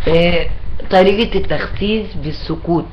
آه، طريقة التخسيس بالسكوت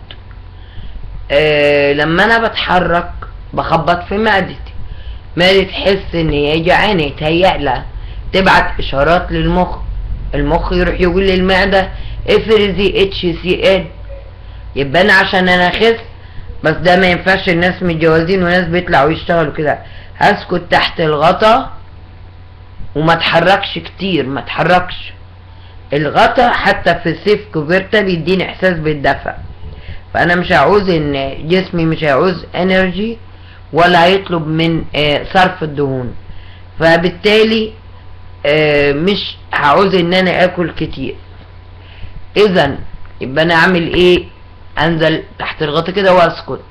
آه، لما انا بتحرك بخبط في معدتي معدتي تحس ان هي جعانة يتهيأ لها تبعت اشارات للمخ المخ يروح يقول للمعدة افرزي اتش سي ال يبقى انا عشان انا اخس بس ده ما ينفعش الناس متجوزين وناس بيطلعوا يشتغلوا كده هسكت تحت الغطا وما اتحركش كتير ما اتحركش الغطا حتى في السيف كوفرتا بيديني احساس بالدفع فانا مش هعوز ان جسمي مش هيعوز انرجي ولا هيطلب من آه، صرف الدهون فبالتالي آه، مش هعوز ان انا اكل كتير اذا يبقى انا اعمل ايه انزل تحت الغطا كده واسكت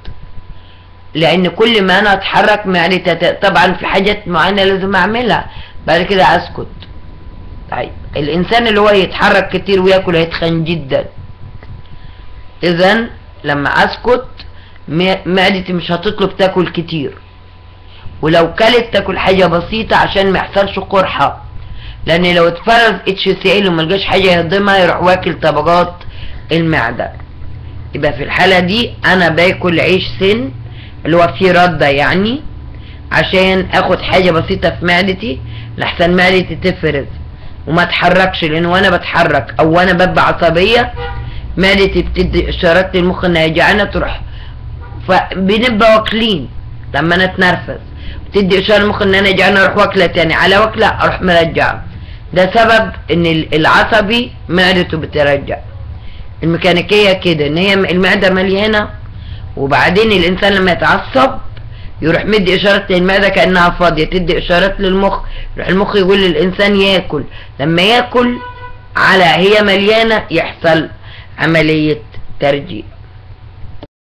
لان كل ما انا اتحرك معدتي تت- طبعا في حاجات معينه لازم اعملها بعد كده اسكت طيب الانسان اللي هو يتحرك كتير وياكل هيتخن جدا اذا لما اسكت م- معدتي مش هتطلب تاكل كتير ولو كلت تاكل حاجه بسيطه عشان ما يحصلش قرحه لان لو اتفرز اتش سي ال وما لقاش حاجه يهضمها يروح واكل طبقات المعده يبقى في الحاله دي انا باكل عيش سن اللي هو فيه رده يعني عشان اخد حاجه بسيطه في معدتي لحسن معدتي تفرز وما اتحركش لان وانا بتحرك او وانا ببقى عصبيه معدتي بتدي اشارات للمخ انها جعانه تروح فبنبقى واكلين لما انا اتنرفز بتدي اشاره للمخ ان انا جعانه اروح واكله تاني على واكله اروح مرجعه ده سبب ان ال- العصبي معدته بترجع الميكانيكيه كده ان هي المعده مليانه وبعدين الانسان لما يتعصب يروح مدي اشارات للمعده كانها فاضيه تدي اشارات للمخ يروح المخ يقول للانسان ياكل لما ياكل على هي مليانه يحصل عمليه ترجيع